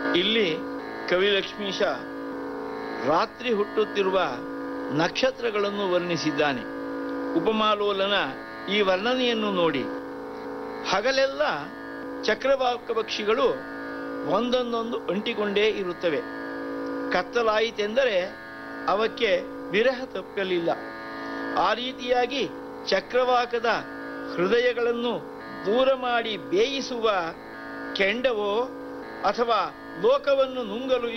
ಇಲ್ಲಿ ಕವಿಲಕ್ಷ್ಮೀಶ ರಾತ್ರಿ ಹುಟ್ಟುತ್ತಿರುವ ನಕ್ಷತ್ರಗಳನ್ನು ವರ್ಣಿಸಿದ್ದಾನೆ ಉಪಮಾಲೋಲನ ಈ ವರ್ಣನೆಯನ್ನು ನೋಡಿ ಹಗಲೆಲ್ಲ ಚಕ್ರವಾಕ ಪಕ್ಷಿಗಳು ಒಂದೊಂದೊಂದು ಅಂಟಿಕೊಂಡೇ ಇರುತ್ತವೆ ಕತ್ತಲಾಯಿತೆಂದರೆ ಅವಕ್ಕೆ ವಿರಹ ತಪ್ಪಲಿಲ್ಲ ಆ ರೀತಿಯಾಗಿ ಚಕ್ರವಾಕದ ಹೃದಯಗಳನ್ನು ದೂರ ಮಾಡಿ ಬೇಯಿಸುವ ಕೆಂಡವೋ ಅಥವಾ ಲೋಕವನ್ನು ನುಂಗಲು